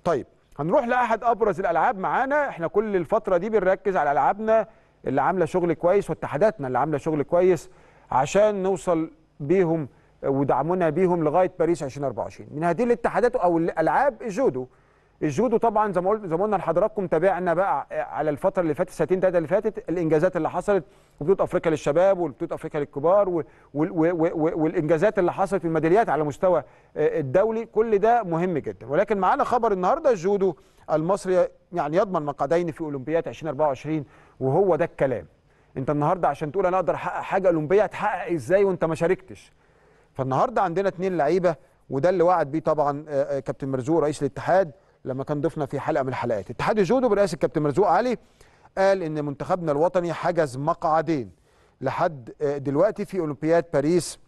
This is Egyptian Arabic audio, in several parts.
طيب هنروح لاحد ابرز الالعاب معانا احنا كل الفتره دي بنركز على العابنا اللي عامله شغل كويس واتحاداتنا اللي عامله شغل كويس عشان نوصل بيهم ودعمنا بيهم لغايه باريس 2024 من هذه الاتحادات او الالعاب الجودو الجودو طبعا زي ما قلت زي ما قلنا لحضراتكم تابعنا بقى على الفتره اللي فاتت السنتين ثلاثه اللي فاتت الانجازات اللي حصلت وبطوله افريقيا للشباب وبطوله افريقيا للكبار و- وال- و- و- والانجازات اللي حصلت في الميداليات على مستوى آه، الدولي كل ده مهم جدا ولكن معانا خبر النهارده الجودو المصري يعني يضمن مقعدين في اولمبياد 2024 وهو ده الكلام انت النهارده عشان تقول انا اقدر احقق حاجه اولمبيه هتحقق ازاي وانت ما شاركتش فالنهارده عندنا اثنين لعيبه وده اللي وعد بيه طبعا آه، آه، كابتن مرزوق رئيس الاتحاد لما كان ضيفنا في حلقه من الحلقات اتحاد الجودو برئاسه الكابتن مرزوق علي قال ان منتخبنا الوطني حجز مقعدين لحد آه، دلوقتي في اولمبياد باريس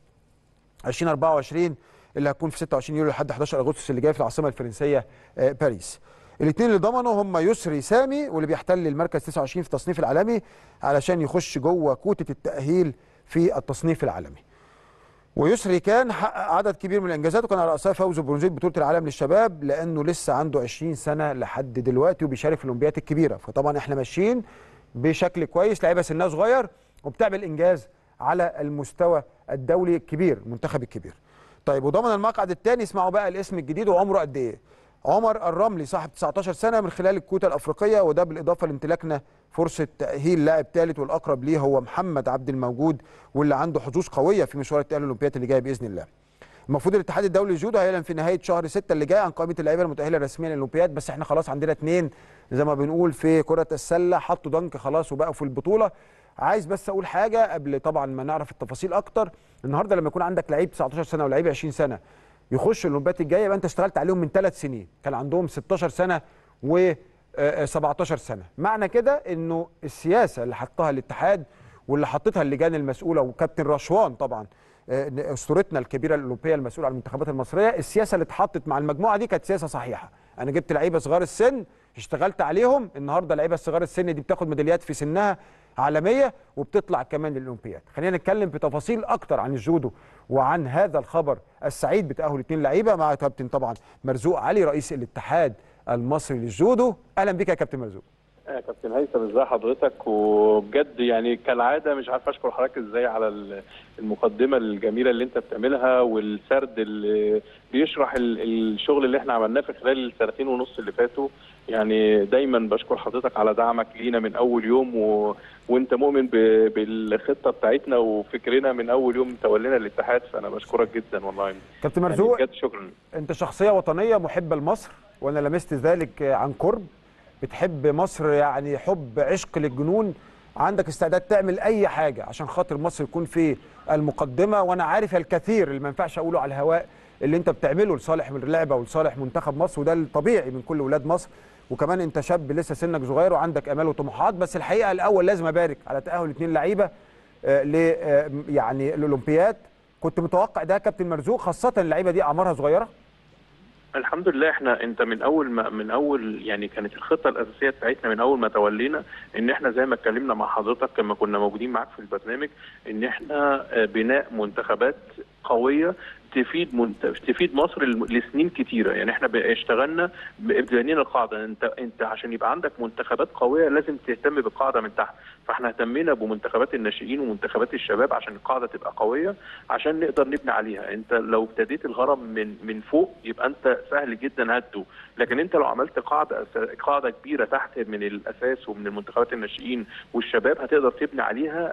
2024 اللي هتكون في 26 يوليو لحد 11 اغسطس اللي جاي في العاصمه الفرنسيه آه، باريس. الاثنين اللي ضمنوا هم يسري سامي واللي بيحتل المركز 29 في التصنيف العالمي علشان يخش جوه كوته التاهيل في التصنيف العالمي. ويسري كان حقق عدد كبير من الانجازات وكان على راسها فوزه ببرونزيه بطوله العالم للشباب لانه لسه عنده 20 سنه لحد دلوقتي وبيشارك في الاولمبيات الكبيره فطبعا احنا ماشيين بشكل كويس لعيبه سنها صغير وبتعمل انجاز على المستوى الدولي الكبير المنتخب الكبير طيب وضمن المقعد الثاني اسمعوا بقى الاسم الجديد وعمره قد ايه عمر الرملي صاحب 19 سنه من خلال الكوتا الافريقيه وده بالاضافه لامتلاكنا فرصه تاهيل لاعب ثالث والاقرب ليه هو محمد عبد الموجود واللي عنده حظوظ قويه في مشوار التاهل الاولمبياد اللي جاي باذن الله المفروض الاتحاد الدولي للجودو هيعلن في نهايه شهر 6 اللي جاي عن قائمه اللعيبه المتاهله رسميا للاولمبياد بس احنا خلاص عندنا اثنين زي ما بنقول في كره السله حطوا دنك خلاص وبقوا في البطوله عايز بس اقول حاجه قبل طبعا ما نعرف التفاصيل اكتر النهارده لما يكون عندك لعيب 19 سنه ولعيب 20 سنه يخش الاولمبياد الجايه يبقى انت اشتغلت عليهم من ثلاث سنين كان عندهم 16 سنه و آه، 17 سنه معنى كده انه السياسه اللي حطها الاتحاد واللي حطتها اللجان المسؤوله وكابتن رشوان طبعا آه، اسطورتنا الكبيره الاوروبيه المسؤوله عن المنتخبات المصريه السياسه اللي اتحطت مع المجموعه دي كانت سياسه صحيحه انا جبت لعيبه صغار السن اشتغلت عليهم النهارده لعيبه صغار السن دي بتاخد ميداليات في سنها عالميه وبتطلع كمان للاولمبياد خلينا نتكلم بتفاصيل اكتر عن الجودو وعن هذا الخبر السعيد بتاهل اثنين لعيبه مع كابتن طبعا مرزوق علي رئيس الاتحاد المصري للجودو اهلا بك يا كابتن مرزوق يا كابتن هيثم ازي حضرتك وبجد يعني كالعاده مش عارف اشكر حضرتك ازاي على ال- المقدمه الجميله اللي انت بتعملها والسرد اللي بيشرح ال- الشغل اللي احنا عملناه في خلال السنتين ونص اللي فاتوا يعني دايما بشكر حضرتك على دعمك لينا من اول يوم و... وانت مؤمن ب... بالخطه بتاعتنا وفكرنا من اول يوم تولينا الاتحاد فانا بشكرك جدا والله كابتن يعني مرزوق بجد شكرا انت شخصيه وطنيه محبه لمصر وانا لمست ذلك عن قرب بتحب مصر يعني حب عشق للجنون عندك استعداد تعمل اي حاجه عشان خاطر مصر يكون في المقدمه وانا عارف الكثير اللي ما ينفعش اقوله على الهواء اللي انت بتعمله لصالح من اللعبه ولصالح منتخب مصر وده الطبيعي من كل ولاد مصر وكمان انت شاب لسه سنك صغير وعندك امال وطموحات بس الحقيقه الاول لازم ابارك على تاهل اثنين لعيبه آه، ل آه، يعني الاولمبياد كنت متوقع ده يا كابتن مرزوق خاصه اللعيبه دي اعمارها صغيره الحمد لله احنا انت من اول ما من اول يعني كانت الخطه الاساسيه بتاعتنا من اول ما تولينا ان احنا زي ما اتكلمنا مع حضرتك لما كنا موجودين معاك في البرنامج ان احنا آه، بناء منتخبات قويه تفيد منت... تفيد مصر الم- لسنين كتيره يعني احنا ب- اشتغلنا ب- بنينا القاعده انت انت عشان يبقى عندك منتخبات قويه لازم تهتم بالقاعده من تحت فاحنا اهتمينا بمنتخبات الناشئين ومنتخبات الشباب عشان القاعده تبقى قويه عشان نقدر نبني عليها انت لو ابتديت الهرم من من فوق يبقى انت سهل جدا هده لكن انت لو عملت قاعده أس- قاعده كبيره تحت من الاساس ومن المنتخبات الناشئين والشباب هتقدر تبني عليها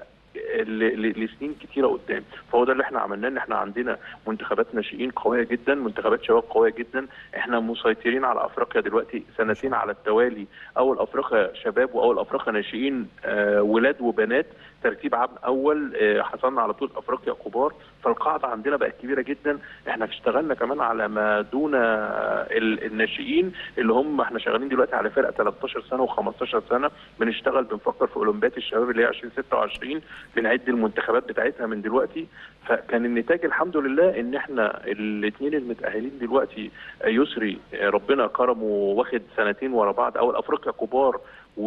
ل- ل- لسنين كتيره قدام فهو ده اللي احنا عملناه ان احنا عندنا منتخبات ناشئين قويه جدا منتخبات شباب قويه جدا احنا مسيطرين على افريقيا دلوقتي سنتين على التوالي اول افريقيا شباب واول افريقيا ناشئين آه ولاد وبنات ترتيب عام اول آه حصلنا على بطوله افريقيا كبار فالقاعده عندنا بقت كبيره جدا احنا اشتغلنا كمان على ما دون آه، ال- الناشئين اللي هم احنا شغالين دلوقتي على فرقه 13 سنه و15 سنه بنشتغل بنفكر في اولمبياد الشباب اللي هي 2026 بنعد المنتخبات بتاعتها من دلوقتي فكان النتاج الحمد لله ان احنا الاثنين المتاهلين دلوقتي آه، يسري آه، ربنا كرمه واخد سنتين ورا بعض اول افريقيا كبار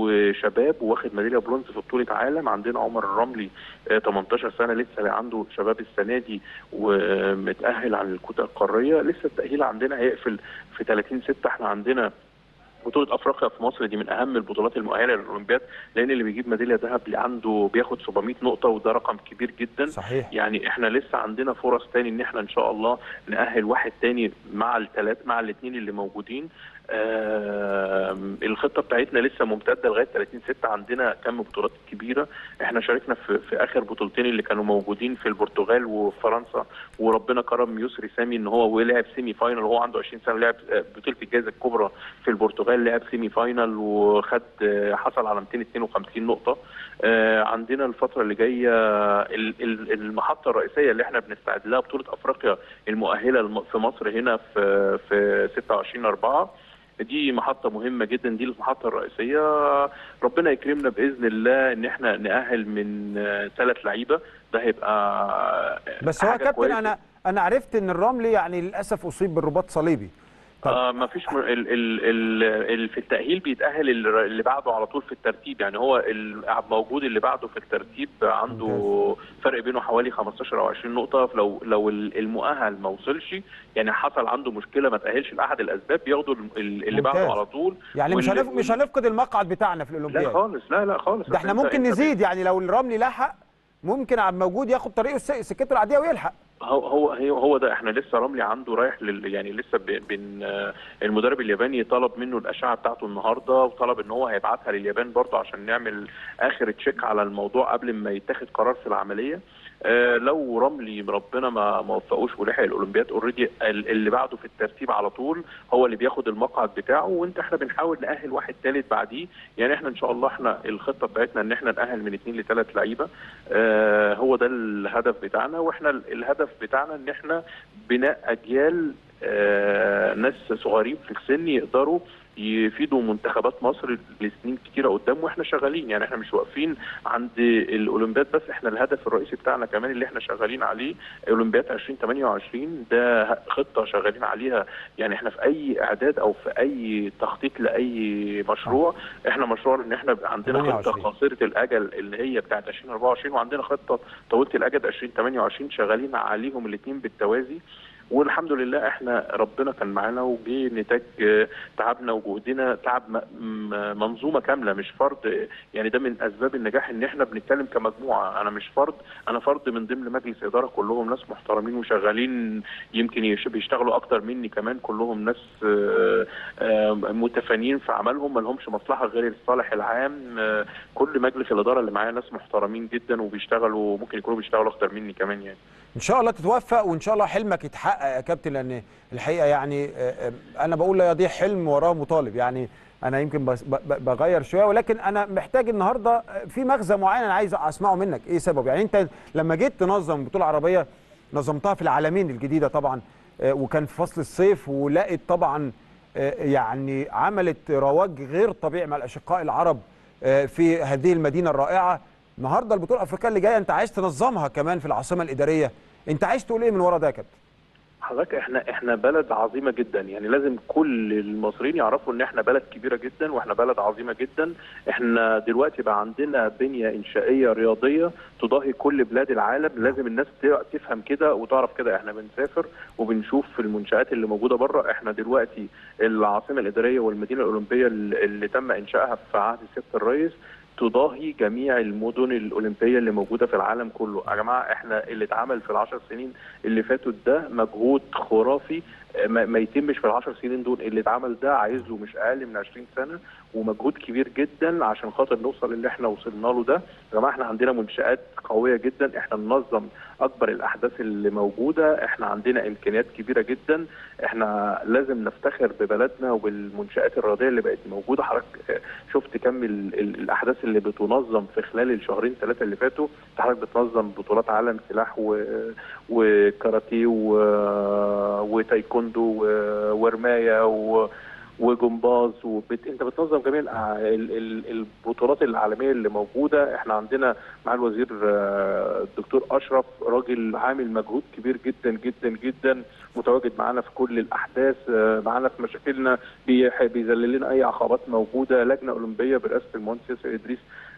وشباب واخد ميداليه برونز في بطوله عالم عندنا عمر الرملي آه، 18 سنه لسه عنده شباب السنه دي ومتاهل عن الكوتا القاريه لسه التاهيل عندنا هيقفل في 30 6 احنا عندنا بطولة أفريقيا في مصر دي من أهم البطولات المؤهلة للأولمبياد لأن اللي بيجيب ميدالية ذهب عنده بياخد 700 نقطة وده رقم كبير جدا صحيح يعني احنا لسه عندنا فرص تاني ان احنا ان شاء الله نأهل واحد تاني مع الثلاث مع الاثنين اللي موجودين آه الخطه بتاعتنا لسه ممتده لغايه 30 6 عندنا كم بطولات كبيره احنا شاركنا في, في اخر بطولتين اللي كانوا موجودين في البرتغال وفرنسا وربنا كرم يسري سامي ان هو لعب سيمي فاينل وهو عنده 20 سنه لعب بطوله الجائزه الكبرى في البرتغال لعب سيمي فاينل وخد حصل على 252 نقطه آه عندنا الفتره اللي جايه المحطه الرئيسيه اللي احنا بنستعد لها بطوله افريقيا المؤهله في مصر هنا في في 26 4 دي محطة مهمة جدا دي المحطة الرئيسية ربنا يكرمنا بإذن الله إن احنا نأهل من ثلاث لعيبة ده هيبقى بس هو كابتن أنا أنا عرفت إن الرملي يعني للأسف أصيب بالرباط صليبي طب. آه ما فيش م... ال... ال... ال... ال... في التأهيل بيتأهل اللي بعده على طول في الترتيب يعني هو موجود اللي بعده في الترتيب عنده ممتاز. فرق بينه حوالي 15 او 20 نقطة لو لو المؤهل ما وصلش يعني حصل عنده مشكلة ما تأهلش لأحد الأسباب بياخدوا اللي ممتاز. بعده على طول يعني مش هنف... مش هنفقد المقعد بتاعنا في الأولمبياد لا خالص لا لا خالص ده احنا ممكن نزيد يعني لو الرملي لحق ممكن عبد موجود ياخد طريقه سكته العاديه ويلحق هو هو هو ده احنا لسه رملي عنده رايح لل يعني لسه بين المدرب الياباني طلب منه الاشعه بتاعته النهارده وطلب ان هو هيبعتها لليابان برضه عشان نعمل اخر تشيك على الموضوع قبل ما يتخذ قرار في العمليه آه لو رملي ربنا ما ما وفقوش ولحق الاولمبياد اوريدي اللي بعده في الترتيب على طول هو اللي بياخد المقعد بتاعه وانت احنا بنحاول ناهل واحد ثالث بعديه يعني احنا ان شاء الله احنا الخطه بتاعتنا ان احنا ناهل من اثنين لثلاث لعيبه آه هو ده الهدف بتاعنا واحنا الهدف بتاعنا ان احنا بناء اجيال آه ناس صغيرين في السن يقدروا يفيدوا منتخبات مصر لسنين كتيره قدام واحنا شغالين يعني احنا مش واقفين عند الاولمبياد بس احنا الهدف الرئيسي بتاعنا كمان اللي احنا شغالين عليه اولمبياد 2028 ده خطه شغالين عليها يعني احنا في اي اعداد او في اي تخطيط لاي مشروع احنا مشروع ان احنا عندنا خطه قصيره الاجل اللي هي بتاعت 2024 وعندنا خطه طويله الاجل 2028 شغالين عليهم الاثنين بالتوازي والحمد لله احنا ربنا كان معانا وجه نتاج تعبنا وجهدنا تعب منظومه كامله مش فرد يعني ده من اسباب النجاح ان احنا بنتكلم كمجموعه انا مش فرد انا فرد من ضمن مجلس اداره كلهم ناس محترمين وشغالين يمكن بيشتغلوا اكتر مني كمان كلهم ناس متفانيين في عملهم ما لهمش مصلحه غير الصالح العام كل مجلس الاداره اللي معايا ناس محترمين جدا وبيشتغلوا ممكن يكونوا بيشتغلوا اكتر مني كمان يعني ان شاء الله تتوفق وان شاء الله حلمك يتحقق يا كابتن لان الحقيقه يعني انا بقول لا يضيع حلم وراه مطالب يعني انا يمكن بغير شويه ولكن انا محتاج النهارده في مغزى معين انا عايز اسمعه منك ايه سبب يعني انت لما جيت تنظم بطوله عربيه نظمتها في العالمين الجديده طبعا وكان في فصل الصيف ولقت طبعا يعني عملت رواج غير طبيعي مع الاشقاء العرب في هذه المدينه الرائعه النهارده البطوله الافريقيه اللي جايه انت عايز تنظمها كمان في العاصمه الاداريه انت عايز تقول ايه من ورا ده يا كابتن حضرتك احنا احنا بلد عظيمه جدا يعني لازم كل المصريين يعرفوا ان احنا بلد كبيره جدا واحنا بلد عظيمه جدا احنا دلوقتي بقى عندنا بنيه انشائيه رياضيه تضاهي كل بلاد العالم لازم الناس تفهم كده وتعرف كده احنا بنسافر وبنشوف في المنشات اللي موجوده بره احنا دلوقتي العاصمه الاداريه والمدينه الاولمبيه اللي تم انشائها في عهد سياده الرئيس تضاهي جميع المدن الاولمبيه اللي موجوده في العالم كله يا جماعه احنا اللي اتعمل في العشر سنين اللي فاتوا ده مجهود خرافي ما, ما يتمش في العشر سنين دول اللي اتعمل ده عايز له مش اقل من 20 سنه ومجهود كبير جدا عشان خاطر نوصل اللي احنا وصلنا له ده يا جماعه احنا عندنا منشات قويه جدا احنا ننظم اكبر الاحداث اللي موجوده احنا عندنا امكانيات كبيره جدا احنا لازم نفتخر ببلدنا وبالمنشات الرياضيه اللي بقت موجوده حضرتك شفت كم الاحداث اللي بتنظم في خلال الشهرين ثلاثه اللي فاتوا حضرتك بتنظم بطولات عالم سلاح و... وكاراتيه و... وتايكوندو و... ورمايه و... وجمباز وبت... انت بتنظم جميع ال... ال... البطولات العالميه اللي موجوده احنا عندنا مع الوزير الدكتور اشرف راجل عامل مجهود كبير جدا جدا جدا متواجد معانا في كل الاحداث معانا في مشاكلنا بيذلل لنا اي عقبات موجوده لجنه اولمبيه برئاسه المهندس ياسر ادريس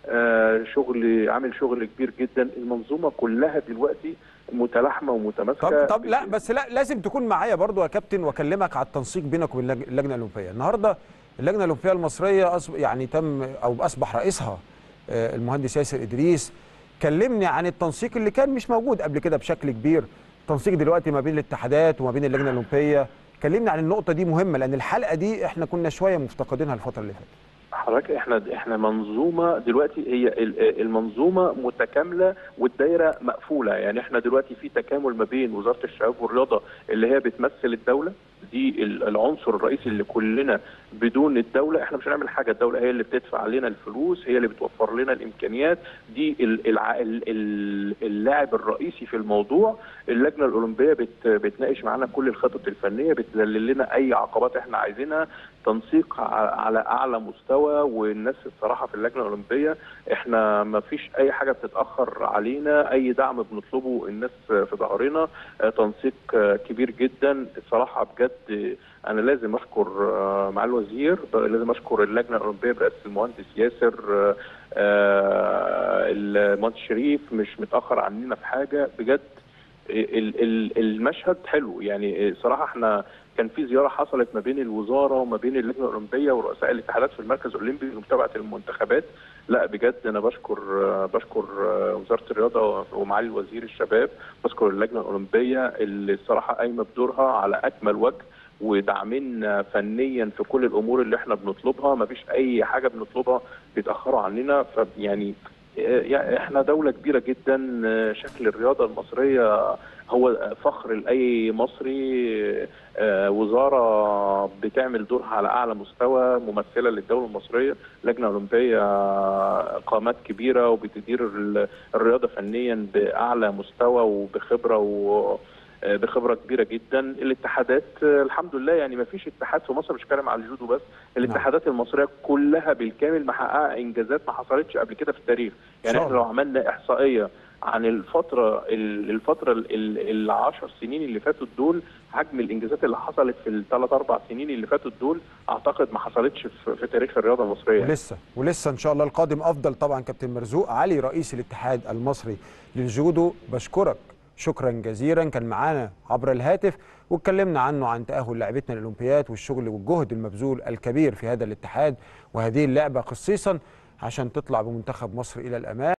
شغل عامل شغل كبير جدا المنظومه كلها دلوقتي متلاحمه ومتماسكه طب طب لا بس لا لازم تكون معايا برضو يا كابتن واكلمك على التنسيق بينك وبين اللجنه الاولمبيه النهارده اللجنه الاولمبيه المصريه أصب يعني تم او اصبح رئيسها آه، المهندس ياسر ادريس كلمني عن التنسيق اللي كان مش موجود قبل كده بشكل كبير تنسيق دلوقتي ما بين الاتحادات وما بين اللجنه الاولمبيه كلمني عن النقطه دي مهمه لان الحلقه دي احنا كنا شويه مفتقدينها الفتره اللي فاتت حضرتك احنا احنا منظومه دلوقتي هي ال- المنظومه متكامله والدايره مقفوله يعني احنا دلوقتي في تكامل ما بين وزاره الشباب والرياضه اللي هي بتمثل الدوله دي ال- العنصر الرئيسي اللي كلنا بدون الدوله احنا مش هنعمل حاجه الدوله هي اللي بتدفع لنا الفلوس هي اللي بتوفر لنا الامكانيات دي ال- الع- ال- ال- اللاعب الرئيسي في الموضوع اللجنه الاولمبيه بت بتناقش معانا كل الخطط الفنيه بتذلل لنا اي عقبات احنا عايزينها تنسيق ع- على اعلى مستوى والناس الصراحه في اللجنه الاولمبيه احنا ما فيش اي حاجه بتتاخر علينا اي دعم بنطلبه الناس في ظهرنا آه، تنسيق آه، كبير جدا الصراحه بجد آه، انا لازم اشكر آه، معالي الوزير لازم اشكر اللجنه الاولمبيه برئاسه المهندس ياسر آه، آه، المهندس شريف مش متاخر عننا في حاجه بجد ال- ال- المشهد حلو يعني صراحه احنا كان في زياره حصلت ما بين الوزاره وما بين اللجنه الاولمبيه ورؤساء الاتحادات في المركز الاولمبي لمتابعه المنتخبات لا بجد انا بشكر بشكر وزاره الرياضه ومعالي وزير الشباب بشكر اللجنه الاولمبيه اللي الصراحه قايمه بدورها على اكمل وجه وداعمين فنيا في كل الامور اللي احنا بنطلبها ما فيش اي حاجه بنطلبها بيتاخروا عننا فيعني يعني احنا دولة كبيرة جدا شكل الرياضة المصرية هو فخر لأي مصري آه، وزارة بتعمل دورها على أعلى مستوى ممثلة للدولة المصرية لجنة أولمبية قامات كبيرة وبتدير ال- الرياضة فنيا بأعلى مستوى وبخبرة و آه، بخبره كبيره جدا الاتحادات آه، الحمد لله يعني ما فيش اتحاد في مصر مش بتكلم على الجودو بس الاتحادات المصريه كلها بالكامل محققه انجازات ما حصلتش قبل كده في التاريخ يعني شاء احنا لو عملنا احصائيه عن الفتره ال- الفتره العشر سنين اللي فاتوا دول حجم الانجازات اللي حصلت في الثلاث اربع سنين اللي فاتوا دول اعتقد ما حصلتش في, في تاريخ الرياضه المصريه يعني. ولسه ولسه ان شاء الله القادم افضل طبعا كابتن مرزوق علي رئيس الاتحاد المصري للجودو بشكرك شكرا جزيلا كان معانا عبر الهاتف واتكلمنا عنه عن تاهل لاعبتنا للاولمبياد والشغل والجهد المبذول الكبير في هذا الاتحاد وهذه اللعبه خصيصا عشان تطلع بمنتخب مصر الى الامام